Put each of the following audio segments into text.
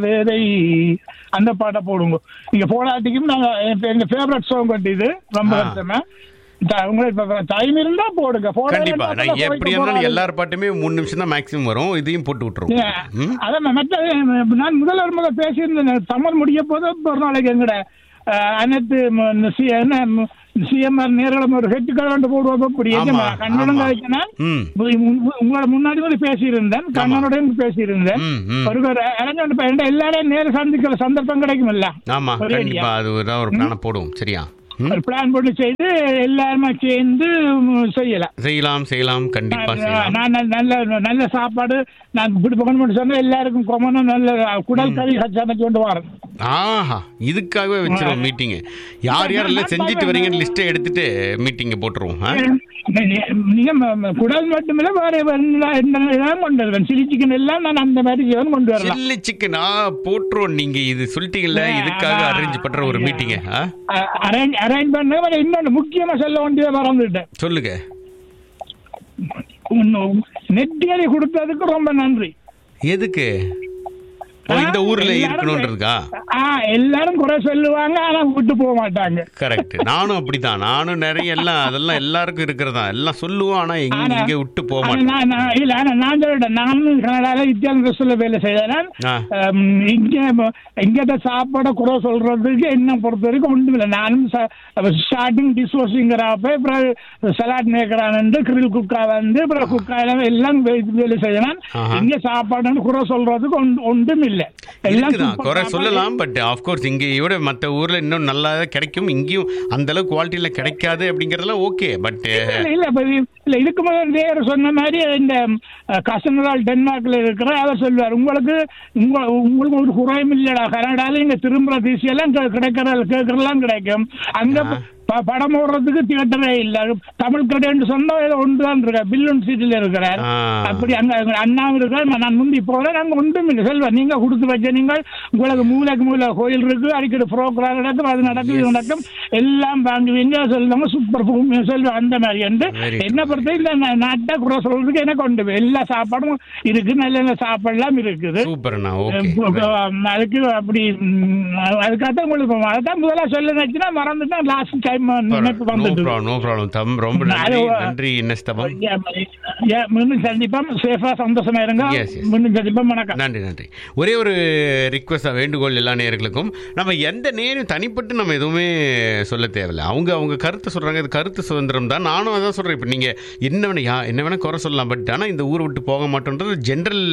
வேதை அந்த பாட்டை போடுங்க நீங்க போடாட்டிக்கும் நாங்க எங்க- எங்க ஃபேவரட் சாங் இது ரொம்ப ஆ. வருஷமா த- உங்களுக்கு டைம் இருந்தா போடுங்க போட கண்டிப்பா வேண்டாம் நான் சொல்ல எப்படி போய்க்க இருந்தாலும் போறாரு. எல்லார் பாட்டுமே மூணு நிமிஷம் தான் மேக்ஸிமம் வரும் இதையும் போட்டு விட்டுருவோம் ம்? அதான் மற்ற நான் முதல்ல ஒரு முதல்ல பேசியிருந்தேன் தமிழ் முடிய போது ஒரு நாளைக்கு எங்கட அஹ், அனைத்து ம- இந்த சி- என்ன சிஎம்ஆர் நேரில் ஒரு ஹெட் கலண்டு போடுவோம் அப்படி ஆமா, கண்ணனும் ஆமா. கழிச்சனா ம் உங்களோட முன்னாடி வந்து பேசியிருந்தேன் கண்ணனுடன் பேசியிருந்தேன் ம், ம். ஒரு ஒரு இளைஞன் இப்ப என்கிட்ட எல்லாரையும் நேர சந்திக்கிற சந்தர்ப்பம் கிடைக்கும்ல ஆமா ஒரே கண்டிப்பா அது ஒரு ஒரு பிளான போடுவோம் சரியா ம்? ஒரு பிளான் போட்டு செய்து எல்லாருமே சேர்ந்து ம், செய்யலாம் செய்யலாம் செய்யலாம் கண்டிப்பா செய்யலாம் நான் நல்ல- நல்ல நல்ல சாப்பாடு நான் இப்படி போகணும்னு சொன்னா எல்லாருக்கும் கொமனும் நல்ல குடல் கறி சமைச்சு கொண்டு வரேன் ஆஹா இதுக்காகவே வச்சிருவோம் மீட்டிங் யார் யார் எல்லாம் செஞ்சுட்டு வரீங்கன்னு லிஸ்ட்டை எடுத்துட்டு மீட்டிங்க போட்டுருவோம் ஆ? நீங்க ம- ம- குடல் மட்டுமில்ல வேற எல்லா- எல்லாம் கொண்டு வருவேன் சில்லி சிக்கன் எல்லாம் நான் அந்த மாதிரி செய்வேன் கொண்டு வரலாம் சில்லி சிக்கன் ஆ போட்டுருவோம் நீங்க இது சொல்லிட்டீங்கல்ல இதுக்காக ஆமா. அரேஞ்ச் பண்ற ஒரு மீட்டிங்க அரேஞ்ச் அரேஞ்ச் பண்ண வேற இன்னொன்று முக்கியமா சொல்ல வேண்டியதை மறந்துட்டேன் சொல்லுங்க நெட்டியடி கொடுத்ததுக்கு ரொம்ப நன்றி எதுக்கு ஓ, இந்த ஊர்ல எல்லாரும் இருக்கணும்ன்றதுக்கா ஆ எல்லாரும் குறை சொல்லுவாங்க ஆனா விட்டு போக மாட்டாங்க கரெக்ட் நானும் அப்படிதான் நானும் நிறைய எல்லாம் அதெல்லாம் எல்லாருக்கும் இருக்கிறதா எல்லாம் சொல்லுவோம் ஆனா எங்க ஆனா- இங்க விட்டு போக ஆனா மாட்டேன் நான் நான் இல்ல ஆனா நான் சொல்லிட்டேன் நானும் கனடால இந்தியாவில் ட்ரெஸ்ல வேலை செய்தேன் ஆ. இங்க இங்கத சாப்பாடை குறை சொல்றதுக்கு என்ன பொறுத்த வரைக்கும் ஒன்றும் இல்லை நானும் ஸ்டார்டிங் டிஷ் வாஷிங்கிறப்ப அப்புறம் சலாட் மேக்கரானு கிரில் குக்கா வந்து அப்புறம் குக்கா எல்லாம் எல்லாம் வே- வேலை செய்தேன் ஆஹா. இங்க சாப்பாடுன்னு குறை சொல்றதுக்கு ஒன்று- ஒன்றும் இல்லை எல்லாம் இருக்குதான் super குறை சாப்பாடு. சொல்லலாம் பட் ஆஃப்கோர்ஸ் இங்கேயோட மற்ற ஊர்ல இன்னும் நல்லா கிடைக்கும் இங்கேயும் அந்த அளவுக்கு குவாலிட்டியில கிடைக்காது அப்படிங்கறதெல்லாம் ஓகே பட் இல்ல இல்ல இப்ப இது- இல்ல இதுக்கு முதல் வேற சொன்ன மாதிரி இந்த கசனரால் டென்மார்க்ல இருக்கிற அவர் சொல்லுவார் உங்களுக்கு உங்க உங்களுக்கு ஒரு குறையும் இல்லடா கனடால இங்க திரும்புற திசையெல்லாம் கி- கிடைக்கிற கேட்கறதெல்லாம் கிடைக்கும் அங்க ப- படம் ஓடுறதுக்கு தியேட்டரே இல்ல தமிழ் கடைன்னு சொன்னா ஏதோ ஒன்று தான் இருக்க பில்லுன் சீட்டில் இருக்கிறார் ஆ. அப்படி அங்க அங்க அண்ணாவும் இருக்கிறார் நான் முந்தி போறேன் அங்க ஒன்றும் இல்லை செல்வா நீங்க கொடுத்து வச்ச நீங்கள் உங்களுக்கு மூலைக்கு மூலை கோயில் இருக்கு அடிக்கடி ப்ரோக்ராம் நடக்கும் அது நடக்கும் இது நடக்கும் எல்லாம் வாங்குவீங்க சொல்லுவாங்க சூப்பர் செல்வா அந்த மாதிரி என்று Very good. என்ன பொறுத்த இந்த நா- நாட்டை குறை சொல்றதுக்கு எனக்கு கொண்டு போய் எல்லா சாப்பாடும் இருக்கு நல்ல நல்ல சாப்பாடுலாம் இருக்குது சூப்பர்ண்ணா ஓகே அஹ் அதுக்கு அப்படி ம், அதுக்காகத்தான் உங்களுக்கு அதான் முதல்ல சொல்ல நினைச்சுன்னா மறந்துட்டேன் லாஸ்ட் டைம் நினைப்பு நோ வந்துட்டு ப்ராப்ளம் நோ ப்ராப்ளம் தம் ரொம்ப நன்றி அது- நன்றி என்ன ஸ்தபம் Yeah, மீண்டும் சந்திப்போம் சேஃபா சந்தோஷமா இருங்க Yes, yes. மீண்டும் சந்திப்போம் வணக்கம் நன்றி நன்றி ஒரே ஒரு ரிக்வஸ்ட் வேண்டுகோள் எல்லா நேயர்களுக்கும் நம்ம எந்த நேரம் தனிப்பட்டு நம்ம எதுவுமே சொல்ல தேவையில்லை அவங்க அவங்க கருத்தை சொல்றாங்க இது கருத்து சுதந்திரம் தான் நானும் அதான் சொல்றேன் இப்போ நீங்க என்ன வேணா யா என்ன வேணா குறை சொல்லலாம் பட் ஆனால் இந்த ஊரை விட்டு போக மாட்டோன்றது ஜென்ரல்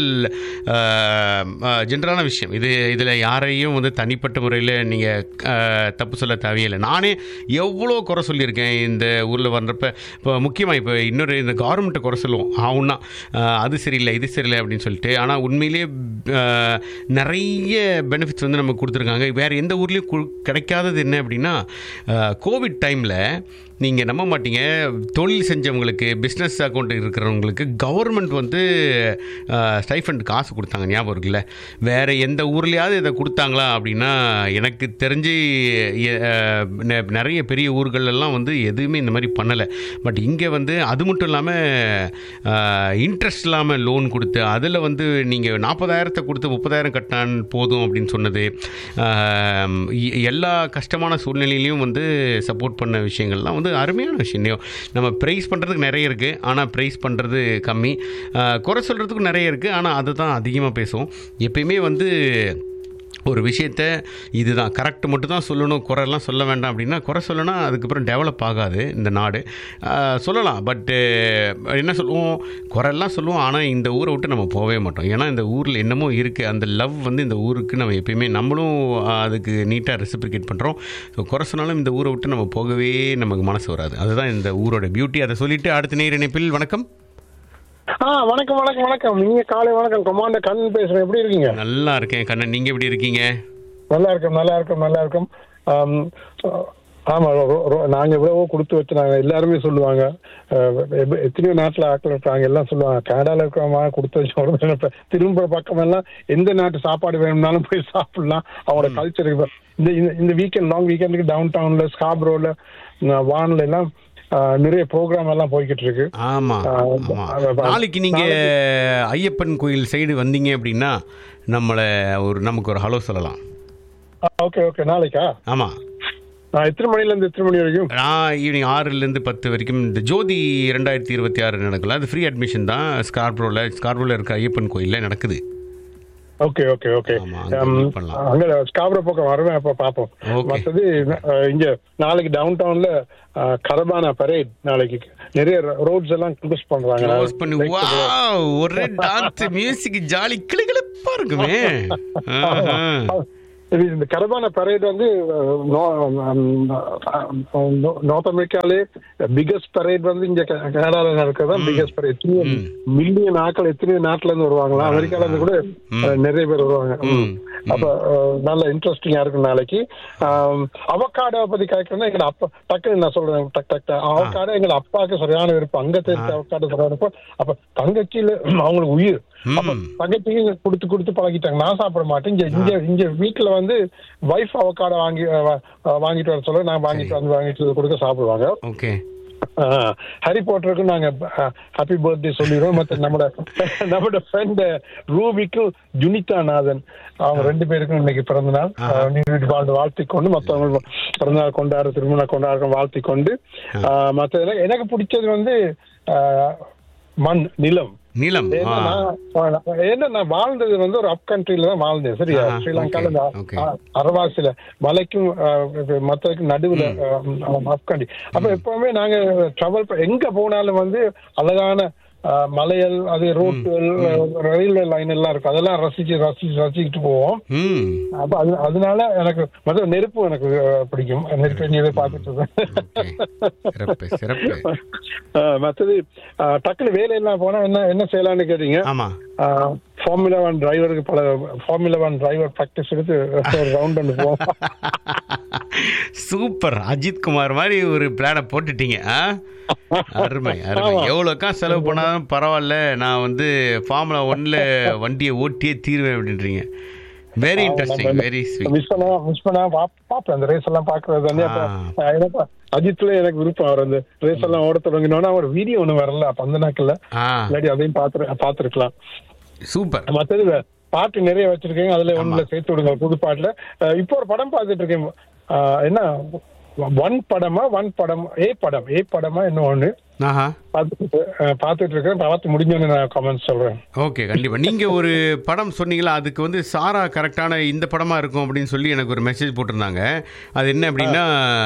ஜென்ரலான விஷயம் இது இதில் யாரையும் வந்து தனிப்பட்ட முறையில் நீங்கள் தப்பு சொல்ல தேவையில்லை நானே எவ்வளோ குறை சொல்லியிருக்கேன் இந்த ஊரில் வர்றப்ப இப்போ முக்கியமாக இப்போ இன்னொரு இந்த கவர்மெண்ட்டை குறை சொல்லுவோம் ஆகுன்னா அது சரியில்லை இது சரியில்லை அப்படின்னு சொல்லிட்டு ஆனால் உண்மையிலேயே அஹ், நிறைய பெனிஃபிட்ஸ் வந்து நமக்கு கொடுத்துருக்காங்க வேறு எந்த ஊர்லேயும் கு- கிடைக்காதது என்ன அப்படின்னா கோவிட் டைமில் நீங்கள் நம்ப மாட்டீங்க தொழில் செஞ்சவங்களுக்கு பிஸ்னஸ் அக்கௌண்ட் இருக்கிறவங்களுக்கு கவர்மெண்ட் வந்து ஸ்டைஃபண்ட் காசு கொடுத்தாங்க ஞாபகம் இருக்குல்ல வேறு எந்த ஊர்லேயாவது இதை கொடுத்தாங்களா அப்படின்னா எனக்கு தெரிஞ்சு எ- அஹ், நெ- நிறைய பெரிய ஊர்கள் எல்லாம் வந்து எதுவுமே இந்த மாதிரி பண்ணலை பட் இங்கே வந்து அது மட்டும் இல்லாமல் இன்ட்ரெஸ்ட் இல்லாமல் லோன் கொடுத்து அதில் வந்து நீங்கள் நாற்பதாயிரத்தை கொடுத்து முப்பதாயிரம் கட்டினான் போதும் அப்படின்னு சொன்னது ஆம், எ- எல்லா கஷ்டமான சூழ்நிலையிலையும் வந்து சப்போர்ட் பண்ண விஷயங்கள்லாம் வந்து அருமையான விஷயம் நம்ம ப்ரைஸ் பண்ணுறதுக்கு நிறைய இருக்குது ஆனால் ப்ரைஸ் பண்ணுறது கம்மி ஆ, குறை சொல்கிறதுக்கும் நிறைய இருக்குது ஆனால் அதை தான் அதிகமாக பேசுவோம் எப்பயுமே வந்து ஒரு விஷயத்த இதுதான் கரெக்ட் மட்டும் தான் சொல்லணும் குறைலாம் சொல்ல வேண்டாம் அப்படின்னா குறை சொல்லணும்னா அதுக்கப்புறம் டெவலப் ஆகாது இந்த நாடு ஆஹ் சொல்லலாம் பட்டு என்ன சொல்லுவோம் குறைலாம் சொல்லுவோம் ஆனால் இந்த ஊரை விட்டு நம்ம போகவே மாட்டோம் ஏன்னா இந்த ஊரில் என்னமோ இருக்குது அந்த லவ் வந்து இந்த ஊருக்கு நம்ம எப்பயுமே நம்மளும் ஆஹ் அதுக்கு நீட்டாக ரெசிப்ரிகேட் பண்ணுறோம் ஸோ குறை சொன்னாலும் இந்த ஊரை விட்டு நம்ம போகவே நமக்கு மனசு வராது அதுதான் இந்த ஊரோட பியூட்டி அதை சொல்லிட்டு அடுத்த நேர் இணைப்பில் வணக்கம் ஆ வணக்கம் வணக்கம் வணக்கம் நீங்க காலை வணக்கம் கமாண்டர் கண்ணன் பேசுறேன் எப்படி இருக்கீங்க நல்லா இருக்கேன் கண்ணன் நீங்கள் எப்படி இருக்கீங்க நல்லா இருக்கும் நல்லா இருக்கும் நல்லா இருக்கும் ஆம், ஆமா ரொ- ரொ- நாங்க எவ்வளவோ கொடுத்து வச்சு நாங்க எல்லாருமே சொல்லுவாங்க அஹ், எப்- எத்தனையோ நாட்டுல ஆட்கள் இருக்காங்க எல்லாம் சொல்லுவாங்க கனடால இருக்கிறவங்க கொடுத்து வச்சு உடனே இப்ப திரும்புற பக்கம் எல்லாம் எந்த நாட்டு சாப்பாடு வேணும்னாலும் போய் சாப்பிடலாம் அவங்களோட கல்ச்சர் இந்த இந்த- இந்த வீக்கெண்ட் லாங் வீக்கெண்டுக்கு டவுன் டவுன்ல ஸ்காப்ரோல வான்ல எல்லாம் ஆஹ், நிறைய ப்ரோக்ராம் எல்லாம் போய்கிட்டு இருக்கு ஆமா ஆ, ஆமா ஆ, ஆ, நாளைக்கு நீங்க ஐயப்பன் கோயில் சைடு வந்தீங்க அப்படின்னா நம்மளை ஒரு நமக்கு ஒரு ஹலோ சொல்லலாம் ஓகே ஓகே நாளைக்கா ஆமா ஆஹ், எத்தனை மணில இருந்து எத்தனை மணி வரைக்கும் நான் ஈவினிங் ஆறுலேருந்து பத்து வரைக்கும் இந்த ஜோதி ரெண்டாயிரத்தி இருபத்தி ஆறு நடக்கல அது ஃப்ரீ அட்மிஷன் தான் ஸ்கார்ப்ரோவில் ஸ்கார்ப்ரோவில் இருக்க ஐயப்பன் கோயிலில் நடக்குது ஓகே ஓகே ஓகே ஆமா, அங்க meet பண்ணலாம். அங்க ஸ்காபர பக்கம் வருவேன் அப்ப பாப்போம் Okay. மத்தது அஹ், இங்க நாளைக்கு டவுன் டவுன்ல கரபானா பரேட் நாளைக்கு நிறைய ரோட்ஸ் எல்லாம் க்ளோஸ் பண்றாங்க க்ளோஸ் பண்ணி வா ஒரே டான்ஸ் மியூசிக் ஜாலி கிளிகிழப்பா இருக்குமே ஆஹா. இது இந்த கரபான பரேட் வந்து நார்த் அமெரிக்காலே பிகஸ்ட் பரேட் வந்து இங்க க- கனடால நடக்கிறதா பிகஸ்ட் பரேட் மில்லியன் ஆட்கள் எத்தனையோ நாட்டுல இருந்து வருவாங்களா அமெரிக்கால இருந்து கூட அஹ், நிறைய பேர் வருவாங்க ம். அப்ப அஹ், நல்ல இன்ட்ரெஸ்டிங்கா இருக்கும் நாளைக்கு அவக்காடோ பத்தி கேட்கறேன்னா எங்க அப்பா டக்குன்னு நான் சொல்றேன் டக் டக் டக். அவக்காடோ எங்க அப்பாவுக்கு சரியான விருப்பம் அங்க தெரிஞ்ச அவக்காடோ சரியான விருப்பம் அப்ப தங்கச்சியில அவங்களுக்கு உயிர் அப்ப தங்கச்சிக்கு கொடுத்து கொடுத்து பழகிட்டாங்க நான் சாப்பிட மாட்டேன் இங்க இங்க இங்க வீட்டுல வந்து வைஃப் அவக்காடோ வாங்கி அஹ், வா- அஹ், வாங்கிட்டு வர சொல்ல நான் வாங்கிட்டு வந்து வாங்கிட்டு வந்து கொடுக்க சாப்பிடுவாங்க ஓகே ஹரி போட்டருக்கு நாங்க ஹாப்பி பர்த்டே சொல்லிடுவோம் மத்த நம்மட நம்மட ஃப்ரெண்ட் ரூபிக்கும் ஜுனிதா நாதன் அவங்க ரெண்டு பேருக்கும் இன்னைக்கு பிறந்த நாள் அஹ், நீங்க வாழ்ந்து வாழ்த்தி கொண்டு மத்தவங்க பிறந்தநாள் கொண்டாட திருமண கொண்டாட வாழ்த்தி கொண்டு அஹ், மத்த எனக்கு- எனக்கு பிடிச்சது வந்து அஹ், மண் நிலம் நீலம் ஏன்னா ஆ நான் ஏன்னா நான் வாழ்ந்தது வந்து ஒரு அப் கண்ட்ரில தான் வாழ்ந்தேன் சரியா ஆஹா, ஸ்ரீலங்கால இந்த okay, okay. அ- அரவாசில மலைக்கும் அஹ், மத்ததுக்கும் நடுவுல அப் கண்ட்ரி அப்ப எப்பவுமே நாங்க டிராவல் எங்க போனாலும் வந்து அழகான அஹ், மலைகள் அது ரோட்டுகள் ரயில்வே லைன் எல்லாம் இருக்கும் அதெல்லாம் ரசிச்சு ரசிச்சு ரசிச்சுட்டு போவோம் ம் அப்ப அது அதனால எனக்கு மொதல் நெருப்பு எனக்கு அஹ், பிடிக்கும் நெருப்பு நீரை பார்த்துட்டு ஓகே சிறப்பு சிறப்பு அஹ், மத்தது அஹ், டக்குனு வேலையெல்லாம் போனா என்ன என்ன செய்யலாம்னு கேட்டீங்க ஆமா ஃபார்முலா ஒன் டிரைவருக்கு பல ஃபார்முலா ஒன் டிரைவர் ப்ராக்டிஸ் எடுத்து ஒரு ரவுண்ட் ஒன்று போவோம் சூப்பர் அஜித் குமார் மாதிரி ஒரு பிளானை போட்டுட்டீங்க ஆ? அருமை அருமை எவ்வளோக்கா செலவு பண்ணாலும் பரவாயில்ல நான் வந்து ஃபார்முலா ஒன்ல வண்டியை ஓட்டியே தீருவேன் அப்படின்றீங்க very interesting very sweet miss பண்ணா மிஸ் பண்ணா பாப்- பாப்பேன் அந்த ரேஸ் எல்லாம் பாக்குறது வந்து அப்ப ஆ. அஹ், எனக்கு அஜித்ல எனக்கு விருப்பம் அவர் அந்த ரேஸ் எல்லாம் ஓட தொடங்கினோன்னா ஒரு வீடியோ ஒண்ணு வரல அப்ப அந்த நாட்கள்ல ஆ இல்லாட்டி அதையும் பாத்து பாத்துருக்கலாம் சூப்பர் மத்தது வே- பாட்டு நிறைய வச்சிருக்கீங்க அதுல ஒண்ணுல சேர்த்து விடுங்க புது பாட்டுல அஹ், இப்போ ஒரு படம் பார்த்துட்டு இருக்கேன் அஹ், என்ன ஒன் படமா ஒன் படம் ஏ படம் ஏ படமா என்ன ஒண்ணு ஆஹா பார்த்துட்டு அஹ், பார்த்துட்டு இருக்கேன் பார்த்து முடிஞ்சோன்னு நான் கமெண்ட்ஸ் சொல்றேன் ஓகே கண்டிப்பாக நீங்கள் ஒரு படம் சொன்னீங்களா அதுக்கு வந்து சாரா கரெக்டான இந்த படமாக இருக்கும் அப்படின்னு சொல்லி எனக்கு ஒரு மெசேஜ் போட்டிருந்தாங்க அது என்ன அப்படின்னா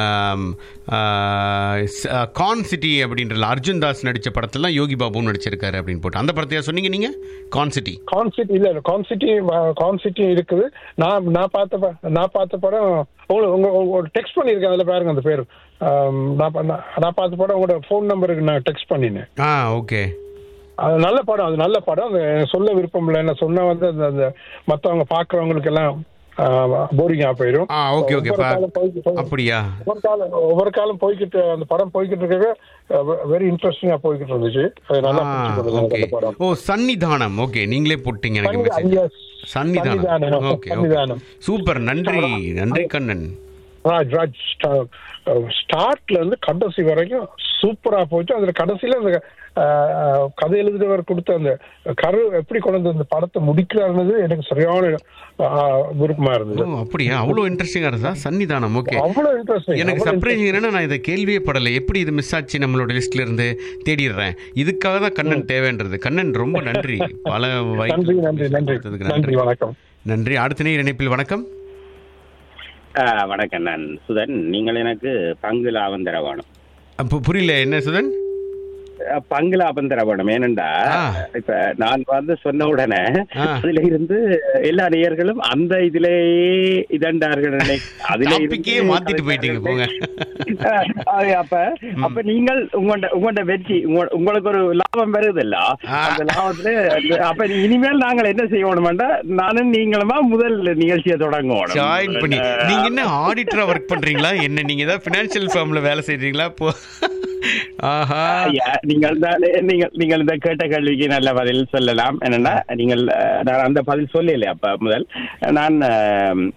கான் சிட்டி அப்படின்றல அர்ஜுன் தாஸ் நடித்த படத்துலலாம் யோகி பாபுவும் நடிச்சிருக்காரு அப்படின்னு போட்டு அந்த படத்தையா சொன்னீங்க நீங்கள் கான் சிட்டி கான்சிட்டி இல்ல இல்ல கான்சிட்டி கான்சிட்டி இருக்குது நான் நான் பார்த்த ப- நான் பார்த்த படம் உங்களுக்கு உங்க உங்க டெக்ஸ்ட் பண்ணியிருக்கேன் அதுல பாருங்க அந்த பேர் ஆம், நான் ப- நான் நான் பார்த்த படம் உங்களோட ஃபோன் நம்பருக்கு நான் டெக்ஸ்ட் பண்ணினேன் ஆ ஓகே அது நல்ல படம் அது நல்ல படம் அது எனக்கு சொல்ல விருப்பம் இல்லை என்ன சொன்னா வந்து அந்த அந்த மற்றவங்க பார்க்குறவங்களுக்கு எல்லாம் போரிங்கா போயிடும் ஆ ஓகே ஓகே ஒவ்வொரு காலம் போய்கிட்டு- அப்படியா ஒவ்வொரு காலம் ஒவ்வொரு காலம் போய்கிட்டு அந்த படம் போய்கிட்டு இருக்கவே வெரி இன்ட்ரெஸ்டிங்கா போய்கிட்டு இருந்துச்சு அது நல்லா ஆ பிடிச்சி ஓகே அந்த படம் ஓ சன்னிதானம் ஓகே நீங்களே போட்டீங்க எனக்கு மெசேஜ் Yes. சன்னிதானம் சன்னிதானம். ஓகே ஓகே சன்னிதானம். சூப்பர் நன்றி நன்றி கண்ணன் ராஜ் ராஜ் ஸ்டார்ட்ல இருந்து கடைசி வரைக்கும் சூப்பரா போச்சு அதுல கடைசியில அந்த அஹ், கதை எழுதுறவர் கொடுத்த அந்த கரு எப்படி கொண்டு வந்து அந்த படத்தை முடிக்கிறாருன்றது எனக்கு சரியான அஹ், விருப்பமா ஓ இருந்தது அப்படியா அவ்வளோ இன்ட்ரெஸ்டிங்காக இருந்தா சன்னிதானம் ஓகே அவ்வளவு இன்ட்ரெஸ்டிங் எனக்கு சர்ப்ரைஸ் என்னன்னா நான் இதை கேள்வியே படலை எப்படி இது மிஸ் ஆச்சு நம்மளோட லிஸ்ட்ல இருந்து தேடிடுறேன் இதுக்காக தான் கண்ணன் தேவைன்றது கண்ணன் ரொம்ப நன்றி பல வாய்ப்பு நன்றி நன்றி நன்றி கொடுத்ததுக்கு நன்றி வணக்கம் நன்றி அடுத்த நேர் இணைப்பில் வணக்கம் ஆ, வணக்கம் நான் சுதன் நீங்கள் எனக்கு பங்கு லாபம் தர வேணும் அப்போ புரியல என்ன சுதன் அ, பங்கு லாபம் தர வேணும் ஏனென்றா ஆ. இப்ப நான் வந்து சொன்ன உடனே ஆ. அதுல இருந்து எல்லா நேயர்களும் அந்த இதுலயே இதண்டார்கள் நினை- அதுல டாபிக்கே இருந்து மாத்திட்டு போயிட்டீங்க போங்க ஆ, அது அப்ப அப்ப நீங்கள் உங்களோட உங்களோட வெற்றி உங்க- உங்களுக்கு ஒரு லாபம் வருது இல்ல ஆ. அந்த லாபத்துல அந்த- அப்ப இனிமேல் நாங்கள் என்ன செய்யணும்டா நானும் நீங்களுமா முதல் நிகழ்ச்சியை தொடங்குவோம் ஜாயின் பண்ணி நீங்க என்ன ஆடிட்டரா ஒர்க் பண்றீங்களா என்ன நீங்க ஏதாவது பினான்சியல் ஃபார்ம்ல வேலை செய்றீங்களா போ ஆஹா ஐயா, நீங்கள் தான் நீங்கள் நீங்கள் இந்த கேட்ட கேள்விக்கு நல்ல பதில் சொல்லலாம் என்னன்னா நீங்கள் அஹ், நான் அந்த பதில் சொல்லல அப்ப முதல் நான் அஹ்,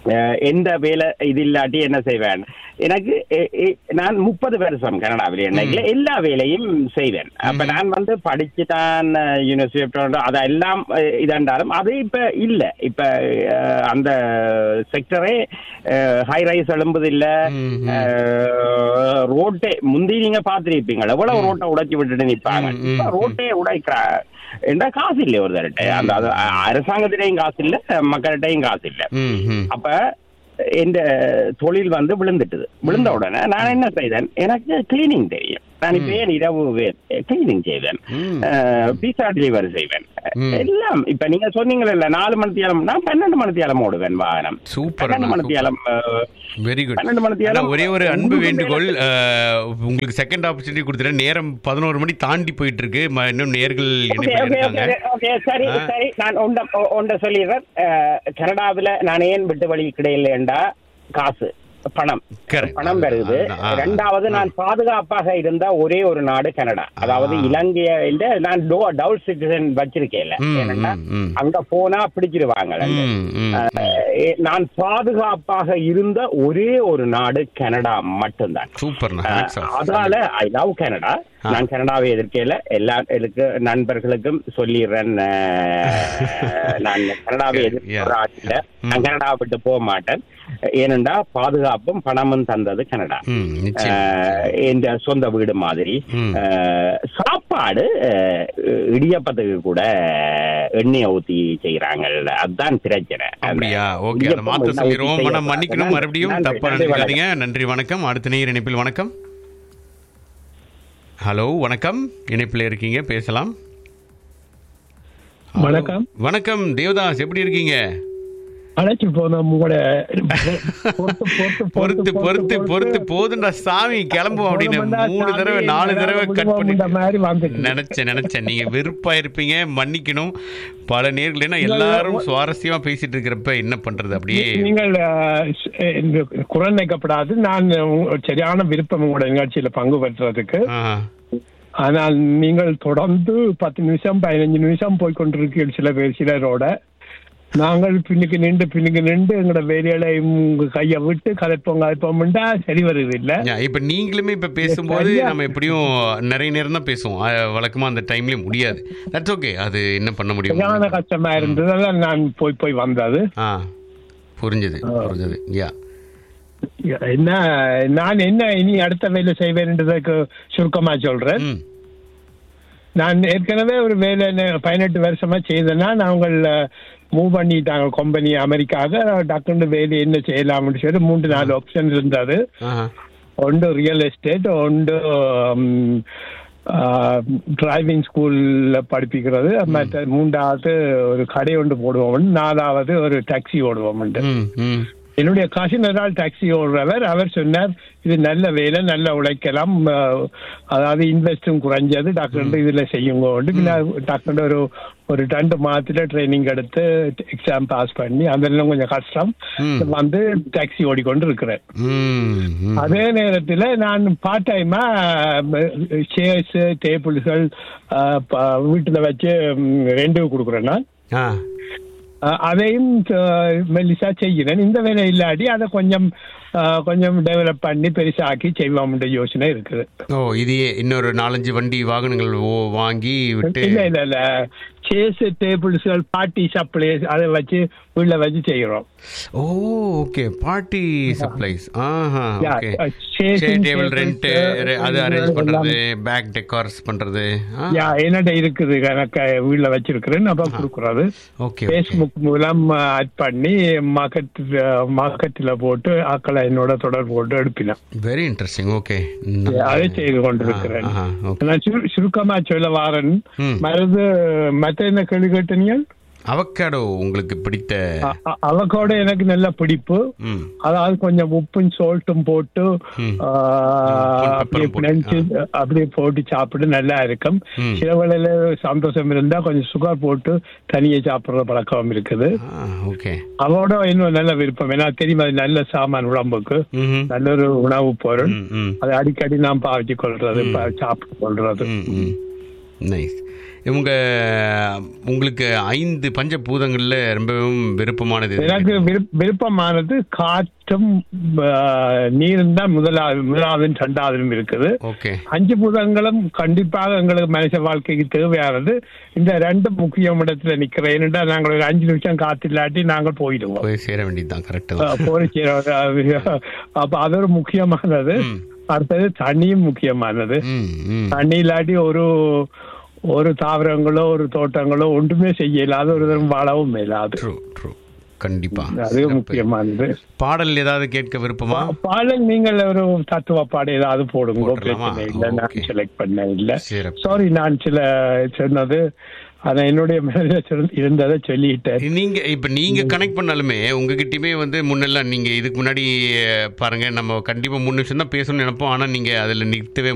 அஹ், எந்த வேலை இது இல்லாட்டி என்ன செய்வேன் எனக்கு எ- எ- நான் முப்பது வருஷம் கனடாவில் என்னைக்கு எல்லா வேலையும் செய்வேன் அப்ப நான் வந்து படிச்சு தான் யூனிவர்சிட்டி அதெல்லாம் அஹ், இதென்றாலும் அது இப்ப இல்ல இப்ப அஹ், அந்த செக்டரே ஹை ரைஸ் எழும்புது இல்ல ரோட்டே முந்தி நீங்க பாத்திருப்பீங்க எவ்வளவு ரோட்டை உடைச்சு விட்டுட்டு நிப்பாங்க ம், ம், இப்ப ரோட்டே உடைக்கிறா என்ற காசு இல்லை ஒரு தரட்ட அந்த அது அரசாங்கத்திலையும் காசு இல்ல மக்கள்கிட்டையும் காசு இல்ல ம் ம் அப்ப இந்த தொழில் வந்து விழுந்துட்டுது விழுந்த உடனே நான் என்ன செய்தேன் எனக்கு கிளீனிங் தெரியும் நான் இப்ப ஏன் இரவு கிளீனிங் செய்வேன் ம். பீஸா டெலிவரி செய்வேன் ம். எல்லாம் இப்ப நீங்க சொன்னீங்கல்ல நாலு மணி தியாலம் நான் பன்னெண்டு மணி தியாலம் ஓடுவேன் வாகனம் சூப்பர் பன்னெண்டு மணி தியாலம் வெரி குட் பன்னெண்டு மணி தியாலம் ஒரே ஒரு அன்பு உங்களுக்கு வேண்டுகோள் அஹ், உங்களுக்கு செகண்ட் ஆப்பர்ச்சுனிட்டி கொடுத்துறேன் நேரம் பதினோரு மணி தாண்டி போயிட்டு இருக்கு ம- இன்னும் நேர்கள் ஓகே இணைப்பில் ஓகே இருக்காங்க ஓகே ஓகே சரி ஆ. சரி நான் ஒண்ட ஒண்ட சொல்லிடுறேன் அஹ், கனடாவுல நான் ஏன் விட்டு வழி கிடையில்லைண்டா காசு பணம் Correct. பணம் வருது அதுதான். ஆ. ரெண்டாவது நான் பாதுகாப்பாக இருந்த ஒரே ஒரு நாடு கனடா அதாவது ஆ. இலங்கையில நான் டபுள் சிட்டிசன் வச்சிருக்கேன் ம், ஏன்னா ம், ம். அங்க போனா பிடிச்சிருவாங்க ம், ம், அஹ், நான் பாதுகாப்பாக இருந்த ஒரே ஒரு நாடு கனடா மட்டும்தான் சூப்பர்ண்ணா அஹ், Hats off. அதனால ஐ லவ் கனடா ஆ. நான் கனடாவை எதிர்க்கையில எல்லா எனக்கு நண்பர்களுக்கும் சொல்லிடுறேன் அஹ், நான் கனடாவை Yeah. எதிர்க்கிற ஆட்சியில ம். நான் கனடாவை விட்டு போக மாட்டேன் ஏனென்றா பாதுகாப்பும் பணமும் தந்தது கனடா ம், நிச்சயம். அஹ், இந்த சொந்த வீடு மாதிரி ம். அஹ், சாப்பாடு அஹ், இடியப்பத்துக்கு கூட எண்ணெயை ஊத்தி செய்யறாங்க அதுதான் பிரச்சனை அப்படியா ஓகே அதை மாத்த சொல்லிடுவோம் மனம் மன்னிக்கணும் மறுபடியும் தப்பா நினைக்காதீங்க நன்றி வணக்கம் அடுத்த நேர் இணைப்பில் வணக்கம் ஹலோ வணக்கம் இணைப்பில் இருக்கீங்க பேசலாம் Hello. வணக்கம். வணக்கம் தேவதாஸ் எப்படி இருக்கீங்க அழைச்சி போனோம் உங்களோட பொறுத்து பொறுத்து பொறுத்து போதுண்டா சாமி கிளம்புவோம் அப்படின்னு மூணு தடவை நாலு தடவை கட் பண்ணி மாதிரி வந்துட்டு நினைச்சேன் நினைச்சேன் நீங்க வெறுப்பா இருப்பீங்க மன்னிக்கணும் பல நேர்கள் ஏன்னா எல்லாரும் சுவாரஸ்யமா பேசிட்டு இருக்கிறப்ப என்ன பண்றது அப்படியே நீங்கள் அஹ், இந்த குரல் நினைக்கப்படாது நான் உங்க- சரியான விருப்பம் உங்களோட நிகழ்ச்சியில பங்கு பெற்றதுக்கு ஆஹா. ஆனால் நீங்கள் தொடர்ந்து பத்து நிமிஷம் பதினஞ்சு நிமிஷம் போய் கொண்டிருக்கீர்கள் சில பேர் சிலரோட நாங்கள் பின்னுக்கு நின்று பின்னுக்கு நின்று எங்களோட வேலைகளை உங்க கையை விட்டு கதைப்போம் கதைப்போம்டா சரி வருது இல்ல யா, இப்ப நீங்களுமே இப்ப பேசும்போது சரியா? நம்ம எப்படியும் நிறைய நேரம் தான் பேசுவோம் அஹ், வழக்கமா அந்த டைம்லயே முடியாது தட்ஸ் ஓகே அது என்ன பண்ண முடியும் சரியான கஷ்டமா இருந்ததால நான் போய் போய் வந்தது ஆ புரிஞ்சது புரிஞ்சது யா என்ன நான் என்ன இனி அடுத்த வேலை செய்வேன்றதுக்கு சுருக்கமா சொல்றேன் ம் நான் ஏற்கனவே ஒரு வேலை நே- பதினெட்டு வருஷமா செய்தேன்னா நாங்கள் மூவ் பண்ணிட்டாங்க கம்பெனி அமெரிக்காக டக்குன்னு வேலை என்ன செய்யலாம்னு சொல்லி மூன்று நாலு ஆப்ஷன் இருந்தது ஆஹா ஒன்று ரியல் எஸ்டேட் ஒன்று டிரைவிங் ஸ்கூல்ல படிப்பிக்கிறது மற்ற மூன்றாவது ஒரு கடை ஒன்று போடுவோம் நாலாவது ஒரு டாக்ஸி ஓடுவோம் ம் ம் என்னுடைய கசின் ஒரு ஆள் டாக்ஸி ஓடுறவர் அவர் சொன்னார் இது நல்ல வேலை நல்ல உழைக்கலாம் அஹ், அதாவது இன்வெஸ்டும் குறைஞ்சது டாக்டர் இதுல செய்யுங்க பின்ன டாக்டர் ஒரு ஒரு ரெண்டு மாதத்துல ட்ரைனிங் எடுத்து எக்ஸாம் பாஸ் பண்ணி அதெல்லாம் கொஞ்சம் கஷ்டம் ம். வந்து டாக்ஸி ஓடிக்கொண்டு இருக்கிறேன் ம் ம் அதே நேரத்துல நான் பார்ட் டைமா சேர்ஸ் டேபிள்கள் வீட்டுல வச்சு ரெண்டு கொடுக்குறேன் நான் ஆ அஹ் அதையும் அஹ், மெல்லிசா செய்கிறேன் இந்த வேலை இல்லாட்டி அதை கொஞ்சம் அஹ், கொஞ்சம் டெவலப் பண்ணி பெருசாக்கி செய்வோம்ன்ற யோசனை இருக்குது ஓ இதையே இன்னொரு நாலஞ்சு வண்டி வாகனங்கள் ஓ- வாங்கி விட்டு இல்ல இல்ல இல்ல சேஸ் டேபிள்ஸ்கள் பார்ட்டி சப்ளைஸ் அதை வச்சு வீட்டுல வச்சு செய்கிறோம் ஓ ஓகே பார்ட்டி சப்ளைஸ் ஆஹா Yeah, ஓகே uh, chairs சரி and table tables, rent uh, அது அரேஞ்ச் எல்லாம். பண்றது பேக் டெக்கார்ஸ் பண்றது யா என்னட்ட இருக்குது எனக்கு வீட்டுல வச்சிருக்கிறேன் அப்ப கொடுக்குறது ஓகே ஃபேஸ்புக் மூலம் ஆட் பண்ணி மார்க்கெட் மார்க்கெட்டில் போட்டு ஆக்களை என்னோட தொடர்பு போட்டு எடுப்பினேன் வெரி இன்ட்ரெஸ்டிங் ஓகே அதை செய்து கொண்டிருக்கிறேன் ஓகே நான் சுரு- சுருக்கமா சொல்ல வாரன் ம். மருது மற்ற என்ன கேள்வி கேட்டீங்க அவக்காடோ உங்களுக்கு பிடித்த அவக்கோட எனக்கு நல்ல பிடிப்பு ம் அதாவது கொஞ்சம் உப்பும் சோல்ட்டும் போட்டு ம். ஆ, உப்பும் அப்படியே pepper ம் போட்டு, பிணைஞ்சு அப்படியே போட்டு சாப்பிட்டு நல்லா இருக்கும் ம். சில வேளையில சந்தோஷம் இருந்தா கொஞ்சம் சுகர் போட்டு தனியே சாப்பிடுற பழக்கம் இருக்குது ஓகே அதோட இன்னும் நல்ல விருப்பம் ஏன்னா தெரியும் அது நல்ல சாமான் உடம்புக்கு ம் நல்ல ஒரு உணவு பொருள் ம் ம் அதை அடிக்கடி நாம் பாவிச்சு கொள்றது ப- சாப்பிட்டு கொள்றது ம் ம் நைஸ் உங்க உங்களுக்கு ஐந்து பஞ்ச பூதங்களில் ரொம்பவும் விருப்பமானது எது? எனக்கு விருப்ப- விருப்பமானது காற்றும் ஆஹ், நீரும் தான் முதலாவது முதலாவதும் ரெண்டாவதும் இருக்குது ஓகே அஞ்சு பூதங்களும் கண்டிப்பாக எங்களுக்கு மனுஷ வாழ்க்கைக்கு தேவையானது இந்த ரெண்டு முக்கியம் இடத்துல நிக்கிற ஏனென்றா நாங்கள் ஒரு அஞ்சு நிமிஷம் காத்தில்லாட்டி நாங்கள் போயிடுவோம் போய் சேர வேண்டியதுதான் கரெக்டு ஆஹ், போய் சேர- அப்ப அது ஒரு முக்கியமானது ம். அடுத்தது தண்ணியும் முக்கியமானது ம் ம் தண்ணி இல்லாட்டி ஒரு ஒரு தாவரங்களோ ஒரு தோட்டங்களோ ஒன்றுமே செய்ய இயலாது ஒரு தரம் வாழவும் இயலாது ட்ரூ ட்ரூ கண்டிப்பா அது முக்கியமானது பாடல் ஏதாவது கேட்க விருப்பமா பாடல் நீங்கள் ஒரு தத்துவ பாடு ஏதாவது போடுங்க போட்டுடலாமா? பிரச்சனை இல்லை நான் Okay. செலக்ட் பண்ண இல்ல சிறப்பு. சாரி நான் சில சொன்னது அதை என்னுடைய மனதில் சொல்- இருந்ததை சொல்லிட்டேன் நீங்க இப்ப நீங்க கனெக்ட் பண்ணாலுமே உங்ககிட்டயுமே வந்து முன்னெல்லாம் நீங்க இதுக்கு முன்னாடி அஹ், பாருங்க நம்ம கண்டிப்பா மூணு நிமிஷம் தான் பேசணும்னு நினைப்போம் ஆனா நீங்க அதுல நிறுத்தவே